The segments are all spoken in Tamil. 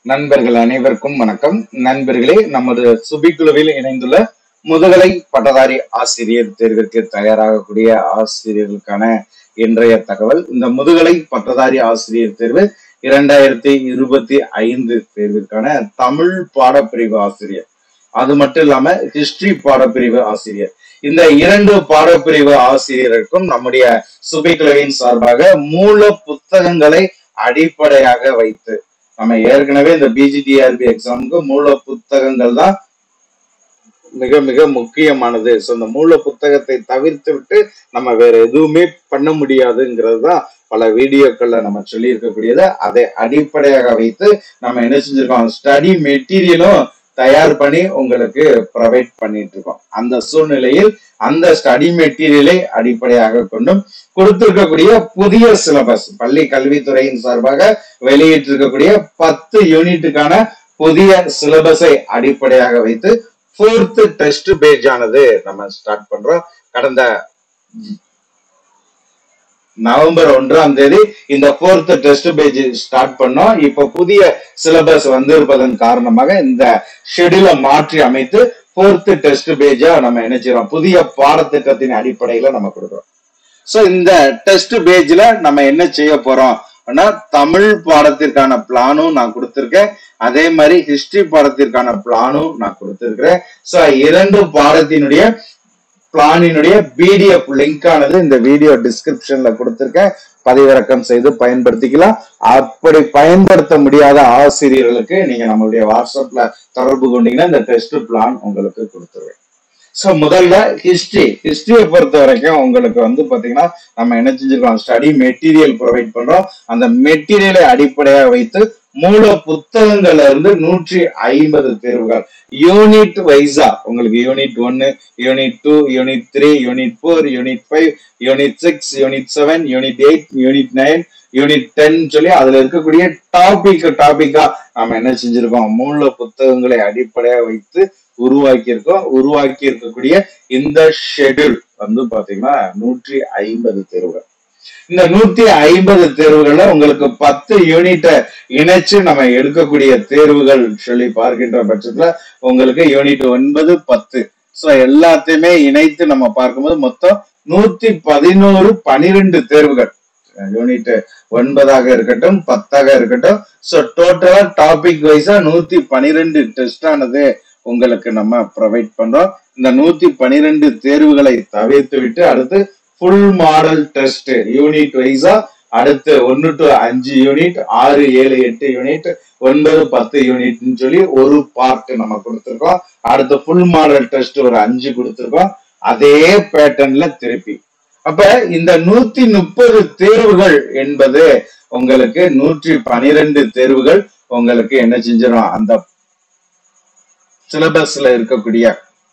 நண்பர்கள் அனைவருக்கும் வணக்கம் நண்பர்களே நமது சுபிக்குழுவில் இணைந்துள்ள முதுகலை பட்டதாரி ஆசிரியர் தேர்விற்கு தயாராகக்கூடிய ஆசிரியர்களுக்கான இன்றைய தகவல் இந்த முதுகலை பட்டதாரி ஆசிரியர் தேர்வு இரண்டாயிரத்தி இருபத்தி ஐந்து தேர்விற்கான தமிழ் பாடப்பிரிவு ஆசிரியர் அது மட்டும் இல்லாம ஹிஸ்டரி பாடப்பிரிவு ஆசிரியர் இந்த இரண்டு பாடப்பிரிவு ஆசிரியருக்கும் நம்முடைய சுபிக்குழுவின் சார்பாக மூல புத்தகங்களை அடிப்படையாக வைத்து நம்ம ஏற்கனவே இந்த பிஜிடிஆர்பி எக்ஸாமுக்கு மூல புத்தகங்கள் தான் மிக மிக முக்கியமானது ஸோ இந்த மூல புத்தகத்தை தவிர்த்து விட்டு நம்ம வேற எதுவுமே பண்ண முடியாதுங்கிறது தான் பல வீடியோக்கள்ல நம்ம சொல்லி இருக்கக்கூடியது அதை அடிப்படையாக வைத்து நம்ம என்ன செஞ்சிருக்கோம் ஸ்டடி மெட்டீரியலும் தயார் பண்ணி உங்களுக்கு ப்ரொவைட் பண்ணிட்டு இருக்கோம் அந்த சூழ்நிலையில் அந்த ஸ்டடி மெட்டீரியலை அடிப்படையாக கொண்டும் கொடுத்திருக்கக்கூடிய புதிய சிலபஸ் பள்ளி கல்வித்துறையின் சார்பாக வெளியிட்டிருக்கக்கூடிய பத்து யூனிட்டுக்கான புதிய சிலபஸை அடிப்படையாக வைத்து ஃபோர்த் டெஸ்ட் பேஜ் ஆனது நம்ம ஸ்டார்ட் பண்றோம் கடந்த நவம்பர் ஒன்றாம் தேதி இந்த ஃபோர்த் டெஸ்ட் பேஜ் ஸ்டார்ட் பண்ணோம் இப்ப புதிய சிலபஸ் வந்திருப்பதன் காரணமாக இந்த ஷெடியூலை மாற்றி அமைத்து ஃபோர்த் டெஸ்ட் பேஜா நம்ம நினைச்சிரோம் புதிய பாடத்திட்டத்தின் அடிப்படையில நம்ம கொடுக்குறோம் சோ இந்த டெஸ்ட் பேஜ்ல நம்ம என்ன செய்ய போறோம் அப்படின்னா தமிழ் பாடத்திற்கான பிளானும் நான் கொடுத்திருக்கேன் அதே மாதிரி ஹிஸ்டரி பாடத்திற்கான பிளானும் நான் கொடுத்திருக்கிறேன் சோ இரண்டு பாடத்தினுடைய பிளானினுடைய பிடிஎஃப் லிங்க் ஆனது இந்த வீடியோ டிஸ்கிரிப்ஷன்ல கொடுத்திருக்கேன் பதிவிறக்கம் செய்து பயன்படுத்திக்கலாம் அப்படி பயன்படுத்த முடியாத ஆசிரியர்களுக்கு நீங்க நம்மளுடைய வாட்ஸ்அப்ல தொடர்பு கொண்டீங்கன்னா இந்த டெஸ்ட் பிளான் உங்களுக்கு கொடுத்துருவேன் ஸோ முதல்ல ஹிஸ்டரி ஹிஸ்டரியை பொறுத்த வரைக்கும் உங்களுக்கு வந்து பாத்தீங்கன்னா நம்ம என்ன செஞ்சிருக்கோம் ஸ்டடி மெட்டீரியல் ப்ரொவைட் பண்றோம் அந்த மெட்டீரியலை அடிப்படையாக வைத்து மூல புத்தகங்கள்ல இருந்து நூற்றி ஐம்பது தேர்வுகள் யூனிட் வைஸா உங்களுக்கு யூனிட் ஒன்னு unit two unit three unit four unit five unit six unit seven unit eight unit nine unit ten சொல்லி அதுல இருக்கக்கூடிய டாபிக் டாபிக்கா நம்ம என்ன செஞ்சிருக்கோம் மூல புத்தகங்களை அடிப்படையாக வைத்து உருவாக்கி இருக்கோம் உருவாக்கி இருக்கக்கூடிய இந்த ஷெட்யூல் வந்து பாத்தீங்கன்னா நூற்றி ஐம்பது தேர்வுகள் இந்த நூத்தி ஐம்பது தேர்வுகள்ல உங்களுக்கு பத்து யூனிட்டை இணைச்சு நம்ம எடுக்கக்கூடிய தேர்வுகள் சொல்லி பார்க்கின்ற பட்சத்துல உங்களுக்கு யூனிட் ஒன்பது பத்து சோ எல்லாத்தையுமே இணைத்து நம்ம பார்க்கும்போது மொத்தம் நூத்தி பதினோரு பனிரெண்டு தேர்வுகள் யூனிட் ஒன்பதாக இருக்கட்டும் பத்தாக இருக்கட்டும் சோ டோட்டலா டாபிக் வைஸா நூத்தி பனிரெண்டு டெஸ்ட் ஆனது உங்களுக்கு நம்ம ப்ரொவைட் பண்றோம் இந்த நூத்தி பனிரெண்டு தேர்வுகளை தவிர்த்து விட்டு அடுத்து ஃபுல் மாடல் டெஸ்ட் யூனிட் வைஸா அடுத்து ஒன்னு டு அஞ்சு யூனிட் ஆறு ஏழு எட்டு யூனிட் ஒன்பது பத்து யூனிட்னு சொல்லி ஒரு பார்ட் நம்ம கொடுத்துருக்கோம் அடுத்து ஃபுல் மாடல் டெஸ்ட் ஒரு அஞ்சு கொடுத்துருக்கோம் அதே பேட்டர்ன்ல திருப்பி அப்ப இந்த நூத்தி முப்பது தேர்வுகள் என்பது உங்களுக்கு நூற்றி பனிரெண்டு தேர்வுகள் உங்களுக்கு என்ன செஞ்சிடும் அந்த சிலபஸ்ல இருக்கக்கூடிய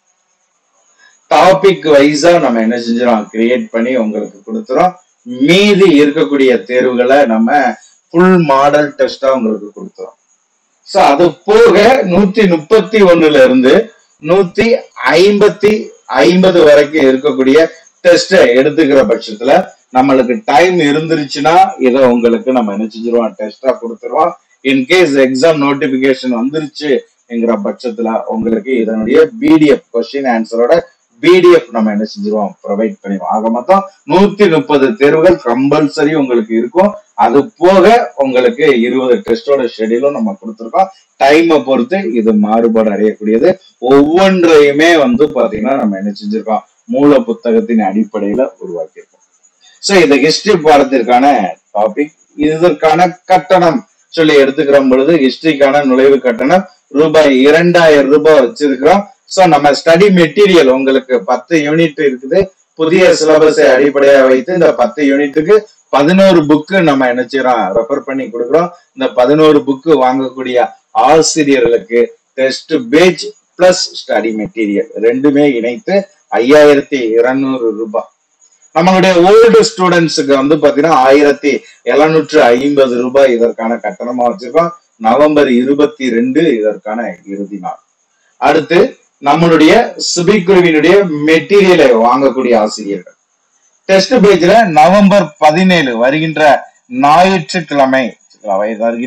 டாபிக் வைஸா நம்ம என்ன செஞ்சிடும் கிரியேட் பண்ணி உங்களுக்கு கொடுத்துறோம் மீதி இருக்கக்கூடிய தேர்வுகளை நம்ம ஃபுல் மாடல் டெஸ்டா உங்களுக்கு கொடுத்துறோம் சோ அது போக நூத்தி முப்பத்தி ஒண்ணுல இருந்து நூத்தி ஐம்பத்தி ஐம்பது வரைக்கும் இருக்கக்கூடிய டெஸ்ட எடுத்துக்கிற பட்சத்துல நம்மளுக்கு டைம் இருந்துருச்சுன்னா இதை உங்களுக்கு நம்ம என்ன செஞ்சிருவோம் டெஸ்டா கொடுத்துருவோம் இன்கேஸ் எக்ஸாம் நோட்டிபிகேஷன் வந்துருச்சு என்கிற பட்சத்துல உங்களுக்கு இதனுடைய பிடிஎஃப் கொஸ்டின் ஆன்சரோட பிடிஎஃப் நம்ம என்ன செஞ்சிருவோம் ப்ரொவைட் பண்ணிடுவோம் ஆக மொத்தம் நூத்தி முப்பது தேர்வுகள் கம்பல்சரி உங்களுக்கு இருக்கும் அது போக உங்களுக்கு இருபது டெஸ்டோட ஷெடியூலும் நம்ம கொடுத்துருக்கோம் டைமை பொறுத்து இது மாறுபாடு அடையக்கூடியது ஒவ்வொன்றையுமே வந்து பாத்தீங்கன்னா நம்ம என்ன செஞ்சிருக்கோம் மூல புத்தகத்தின் அடிப்படையில உருவாக்கியிருக்கோம் சோ இந்த ஹிஸ்டரி பாடத்திற்கான டாபிக் இதற்கான கட்டணம் சொல்லி எடுத்துக்கிற பொழுது ஹிஸ்டரிக்கான நுழைவு கட்டணம் ரூபாய் இரண்டாயிரம் ரூபாய் வச்சிருக்கிறோம் சோ நம்ம ஸ்டடி மெட்டீரியல் உங்களுக்கு பத்து யூனிட் இருக்குது புதிய சிலபஸை அடிப்படையாக வைத்து இந்த பத்து யூனிட்டுக்கு பதினோரு புக்கு நம்ம என்ன செய்யறோம் ரெஃபர் பண்ணி கொடுக்குறோம் இந்த பதினோரு புக்கு வாங்கக்கூடிய ஆசிரியர்களுக்கு test page plus study material ரெண்டுமே இணைத்து ஐயாயிரத்தி இருநூறு ரூபாய் நம்மளுடைய ஓல்டு ஸ்டூடெண்ட்ஸுக்கு வந்து பாத்தீங்கன்னா ஆயிரத்தி எழுநூற்று ஐம்பது ரூபாய் இதற்கான கட்டணமா வச்சிருக்கோம் நவம்பர் இருபத்தி ரெண்டு இதற்கான இறுதி நாள் அடுத்து நம்மளுடைய சுபிக்குருவினுடைய மெட்டீரியலை வாங்கக்கூடிய ஆசிரியர்கள் டெஸ்ட் பேஜ்ல நவம்பர் பதினேழு வருகின்ற ஞாயிற்றுக்கிழமை வருகின்ற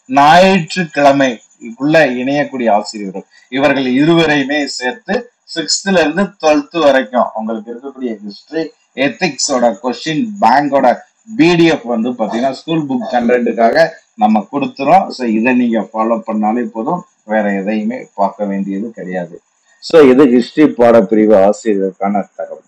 ஞாயிற்றுக்கிழமைக்குள்ள இணையக்கூடிய ஆசிரியர்கள் இவர்கள் இருவரையுமே சேர்த்து சிக்ஸ்த்ல இருந்து டுவெல்த் வரைக்கும் உங்களுக்கு இருக்கக்கூடிய ஹிஸ்டரி எத்திக்ஸோட கொஸ்டின் பேங்கோட பிடிஎஃப் வந்து பாத்தீங்கன்னா ஸ்கூல் புக் கண்டென்ட்டுக்காக நம்ம கொடுத்துறோம் ஸோ இதை நீங்க ஃபாலோ பண்ணாலே போதும் வேற எதையுமே பார்க்க வேண்டியது கிடையாது ஸோ இது ஹிஸ்டரி பாடப்பிரிவு ஆசிரியருக்கான தகவல்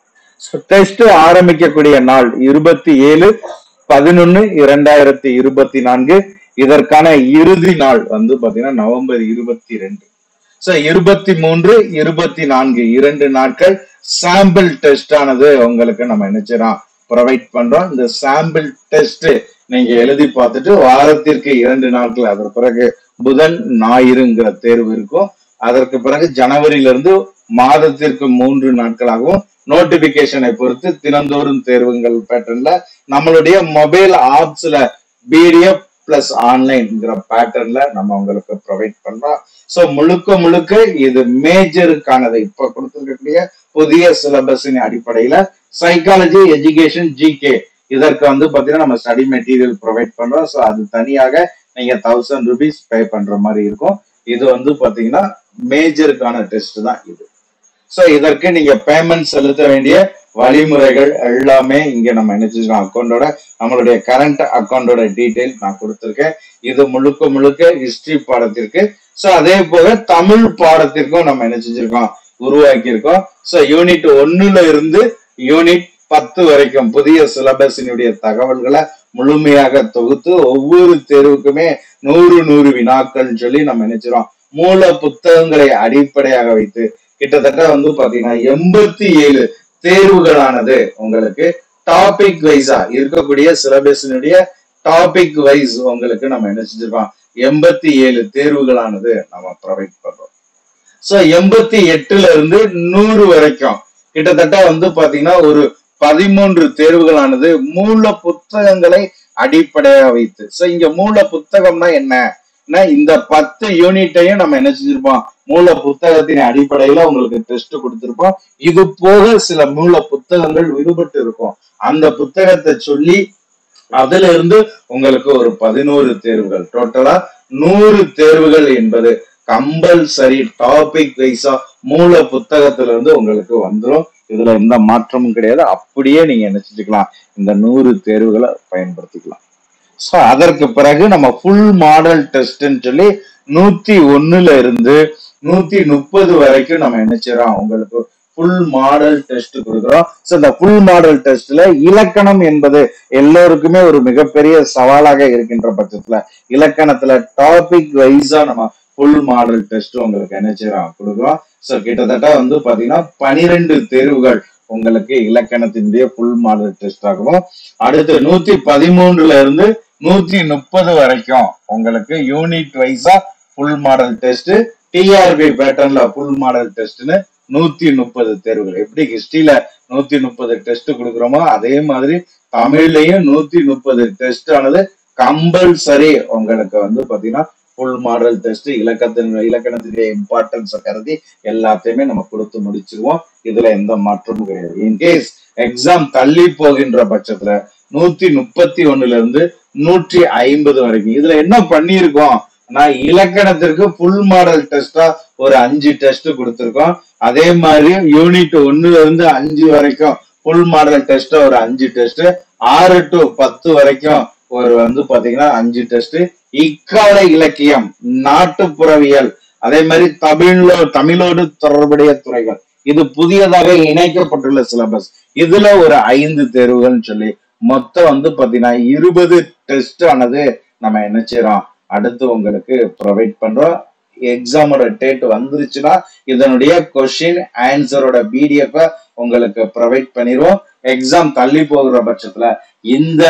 ஸோ டெஸ்ட் ஆரம்பிக்கக்கூடிய நாள் இருபத்தி ஏழு பதினொன்னு இரண்டாயிரத்தி இருபத்தி நான்கு இதற்கான இறுதி நாள் வந்து பாத்தீங்கன்னா நவம்பர் இருபத்தி ரெண்டு ஸோ இருபத்தி மூன்று இருபத்தி நான்கு இரண்டு நாட்கள் சாம்பிள் டெஸ்ட் ஆனது உங்களுக்கு நம்ம நினைச்சிடோம் ப்ரொவைட் பண்றோம் இந்த சாம்பிள் டெஸ்ட் நீங்க எழுதி பார்த்துட்டு வாரத்திற்கு இரண்டு நாட்கள் அதற்கு பிறகு புதன் ஞாயிறுங்கிற தேர்வு இருக்கும் அதற்கு பிறகு ஜனவரியில இருந்து மாதத்திற்கு மூன்று நாட்களாகவும் நோட்டிபிகேஷனை பொறுத்து தினந்தோறும் தேர்வுகள் பேட்டர்ன்ல நம்மளுடைய மொபைல் ஆப்ஸ்ல பிடிஎஃப் பிளஸ் ஆன்லைன்ங்கிற பேட்டர்ன்ல நம்ம உங்களுக்கு ப்ரொவைட் பண்றோம் ஸோ முழுக்க முழுக்க இது மேஜருக்கானது இப்ப கொடுத்துருக்கக்கூடிய புதிய சிலபஸின் அடிப்படையில சைக்காலஜி எஜுகேஷன் ஜிகே இதற்கு வந்து பாத்தீங்கன்னா நம்ம ஸ்டடி மெட்டீரியல் ப்ரொவைட் பண்றோம் ஸோ அது தனியாக நீங்க தௌசண்ட் ருபீஸ் பே பண்ற மாதிரி இருக்கும் இது வந்து பாத்தீங்கன்னா மேஜருக்கான டெஸ்ட் தான் இது ஸோ இதற்கு நீங்க பேமெண்ட் செலுத்த வேண்டிய வழிமுறைகள் எல்லாமே இங்க நம்ம நினைச்சிருக்கோம் அக்கௌண்டோட நம்மளுடைய கரண்ட் அக்கௌண்டோட டீடைல் நான் கொடுத்துருக்கேன் இது முழுக்க முழுக்க ஹிஸ்டரி பாடத்திற்கு ஸோ அதே போல தமிழ் பாடத்திற்கும் நம்ம என்ன செஞ்சிருக்கோம் உருவாக்கி இருக்கோம் ஸோ யூனிட் ஒன்னுல இருந்து யூனிட் பத்து வரைக்கும் புதிய சிலபஸினுடைய தகவல்களை முழுமையாக தொகுத்து ஒவ்வொரு தேர்வுக்குமே நூறு நூறு வினாக்கள் சொல்லி நம்ம நினைச்சிரோம் மூல புத்தகங்களை அடிப்படையாக வைத்து கிட்டத்தட்ட வந்து பாத்தீங்கன்னா எண்பத்தி ஏழு தேர்வுகளானது உங்களுக்கு டாபிக் வைஸா இருக்கக்கூடிய சிலபஸினுடைய டாபிக் வைஸ் உங்களுக்கு நம்ம என்ன செஞ்சிருக்கோம் எண்பத்தி ஏழு தேர்வுகளானது நம்ம ப்ரொவைட் பண்றோம் சோ எண்பத்தி எட்டுல இருந்து நூறு வரைக்கும் கிட்டத்தட்ட வந்து பாத்தீங்கன்னா ஒரு பதிமூன்று தேர்வுகளானது மூல புத்தகங்களை அடிப்படையாக வைத்து சோ இங்க மூல புத்தகம்னா என்ன இந்த பத்து யூனிட்டையும் நம்ம என்ன செஞ்சிருப்போம் மூல புத்தகத்தின் அடிப்படையில உங்களுக்கு டெஸ்ட் கொடுத்திருப்போம் இது போக சில மூல புத்தகங்கள் விடுபட்டு இருக்கும் அந்த புத்தகத்தை சொல்லி அதுல இருந்து உங்களுக்கு ஒரு பதினோரு தேர்வுகள் டோட்டலா நூறு தேர்வுகள் என்பது கம்பல்சரி டாபிக் வைஸா மூல புத்தகத்துல இருந்து உங்களுக்கு வந்துடும் இதுல எந்த மாற்றமும் கிடையாது அப்படியே நீங்க என்ன செஞ்சுக்கலாம் இந்த நூறு தேர்வுகளை பயன்படுத்திக்கலாம் ஸோ அதற்கு பிறகு நம்ம ஃபுல் மாடல் டெஸ்ட்னு சொல்லி நூத்தி ஒண்ணுல இருந்து நூத்தி முப்பது வரைக்கும் நம்ம என்ன செய்யறோம் உங்களுக்கு ஃபுல் மாடல் டெஸ்ட் கொடுக்குறோம் ஸோ இந்த ஃபுல் மாடல் டெஸ்ட்ல இலக்கணம் என்பது எல்லோருக்குமே ஒரு மிகப்பெரிய சவாலாக இருக்கின்ற பட்சத்துல இலக்கணத்துல டாபிக் வைஸா நம்ம ஃபுல் மாடல் டெஸ்ட் உங்களுக்கு என்ன செய்யறோம் கொடுக்குறோம் ஸோ கிட்டத்தட்ட வந்து பாத்தீங்கன்னா பனிரெண்டு தேர்வுகள் உங்களுக்கு இலக்கணத்தினுடைய ஃபுல் மாடல் டெஸ்ட் ஆகவும் அடுத்து நூத்தி பதிமூன்றுல இருந்து நூத்தி முப்பது வரைக்கும் உங்களுக்கு யூனிட் வைஸா ஃபுல் மாடல் டெஸ்ட் டிஆர்பி பேட்டர்ன்ல ஃபுல் மாடல் டெஸ்ட்னு நூத்தி முப்பது தேர்வுகள் எப்படி ஹிஸ்டரியில நூத்தி முப்பது டெஸ்ட் கொடுக்குறோமோ அதே மாதிரி தமிழ்லயும் நூத்தி முப்பது டெஸ்ட் ஆனது கம்பல்சரி உங்களுக்கு வந்து பாத்தீங்கன்னா ஃபுல் மாடல் டெஸ்ட் இலக்கத்தின் இலக்கணத்தினுடைய இம்பார்ட்டன்ஸை கருதி எல்லாத்தையுமே நம்ம கொடுத்து முடிச்சிருவோம் இதுல எந்த மாற்றமும் கிடையாது இன்கேஸ் எக்ஸாம் தள்ளி போகின்ற பட்சத்துல நூத்தி முப்பத்தி ஒண்ணுல இருந்து நூற்றி ஐம்பது வரைக்கும் இதுல என்ன பண்ணியிருக்கோம் நான் இலக்கணத்திற்கு ஃபுல் மாடல் டெஸ்டா ஒரு அஞ்சு டெஸ்ட் கொடுத்துருக்கோம் அதே மாதிரி யூனிட் ஒண்ணுல இருந்து அஞ்சு வரைக்கும் ஃபுல் மாடல் டெஸ்ட் ஒரு அஞ்சு டெஸ்ட் ஆறு டு பத்து வரைக்கும் ஒரு வந்து பாத்தீங்கன்னா அஞ்சு டெஸ்ட் இக்கால இலக்கியம் நாட்டுப்புறவியல் அதே மாதிரி தமிழோ தமிழோடு தொடர்புடைய துறைகள் இது புதியதாக இணைக்கப்பட்டுள்ள சிலபஸ் இதுல ஒரு ஐந்து தேர்வுகள் சொல்லி மொத்தம் வந்து பாத்தீங்கன்னா இருபது டெஸ்ட் ஆனது நம்ம என்ன செய்யறோம் அடுத்து உங்களுக்கு ப்ரொவைட் பண்றோம் எக்ஸாமோட டேட் வந்துருச்சுன்னா இதனுடைய கொஸ்டின் ஆன்சரோட பிடிஎஃப் உங்களுக்கு ப்ரொவைட் பண்ணிடுவோம் எக்ஸாம் தள்ளி போகிற பட்சத்துல இந்த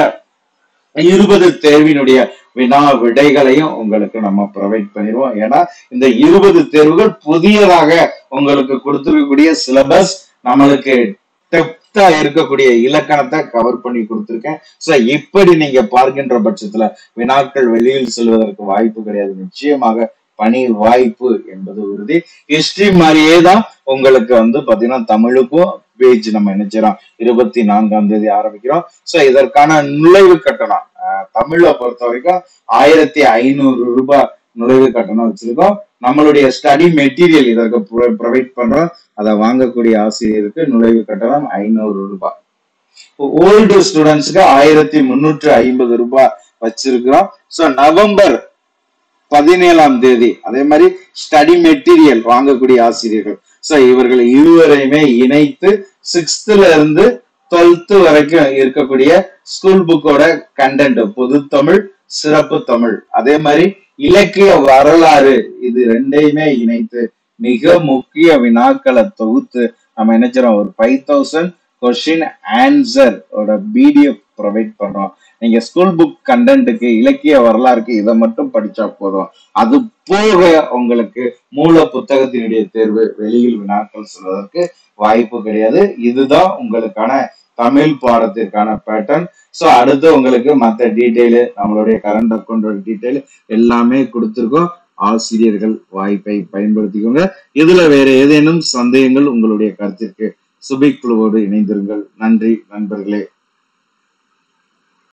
இருபது தேர்வினுடைய வினா விடைகளையும் உங்களுக்கு நம்ம ப்ரொவைட் பண்ணிடுவோம் ஏன்னா இந்த இருபது தேர்வுகள் புதியதாக உங்களுக்கு கொடுத்துருக்கக்கூடிய சிலபஸ் நம்மளுக்கு டெப்தா இருக்கக்கூடிய இலக்கணத்தை கவர் பண்ணி கொடுத்துருக்கேன் சோ இப்படி நீங்க பார்க்கின்ற பட்சத்துல வினாக்கள் வெளியில் செல்வதற்கு வாய்ப்பு கிடையாது நிச்சயமாக பணி வாய்ப்பு என்பது உறுதி ஹிஸ்டரி மாதிரியே தான் உங்களுக்கு வந்து பாத்தீங்கன்னா தமிழுக்கும் பேஜ் நம்ம நினைச்சிடறோம் இருபத்தி நான்காம் தேதி ஆரம்பிக்கிறோம் சோ இதற்கான நுழைவு கட்டணம் அஹ், தமிழ்ல பொறுத்த வரைக்கும் ஆயிரத்தி ஐநூறு ரூபாய் நுழைவு கட்டணம் வச்சிருக்கோம் நம்மளுடைய ஸ்டடி மெட்டீரியல் இதற்கு ப்ரொவைட் பண்றோம் அதை வாங்கக்கூடிய ஆசிரியருக்கு நுழைவு கட்டணம் ஐநூறு ரூபாய் ஓல்டு ஸ்டூடெண்ட்ஸ்க்கு ஆயிரத்தி முன்னூற்று ஐம்பது ரூபாய் வச்சிருக்கிறோம் ஸோ நவம்பர் பதினேழாம் தேதி அதே மாதிரி ஸ்டடி மெட்டீரியல் வாங்கக்கூடிய ஆசிரியர்கள் ஸோ இவர்கள் இருவரையுமே இணைத்து சிக்ஸ்த்ல இருந்து டுவெல்த் வரைக்கும் இருக்கக்கூடிய ஸ்கூல் புக்கோட கண்டென்ட் பொது தமிழ் சிறப்பு தமிழ் அதே மாதிரி இலக்கிய வரலாறு இது ரெண்டையுமே இணைத்து மிக முக்கிய வினாக்களை தொகுத்து நம்ம என்ன செய்றோம் ஒரு ஃபைவ் தௌசண்ட் கொஸ்டின் ஆன்சர் ஓட பிடிஎஃப் ப்ரொவைட் பண்றோம் நீங்க ஸ்கூல் புக் கண்டென்ட்டுக்கு இலக்கிய வரலாறுக்கு இதை மட்டும் படிச்சா போதும் அது போக உங்களுக்கு மூல புத்தகத்தினுடைய தேர்வு வெளியில் வினாக்கள் சொல்வதற்கு வாய்ப்பு கிடையாது இதுதான் உங்களுக்கான தமிழ் பாடத்திற்கான பேட்டர்ன் ஸோ அடுத்து உங்களுக்கு மற்ற டீட்டெயிலு நம்மளுடைய கரண்ட் அக்கௌண்டோட டீட்டெயில் எல்லாமே கொடுத்துருக்கோம் ஆசிரியர்கள் வாய்ப்பை பயன்படுத்திக்கோங்க இதுல வேற ஏதேனும் சந்தேகங்கள் உங்களுடைய கருத்திற்கு சுபிக் குழுவோடு இணைந்திருங்கள் நன்றி நண்பர்களே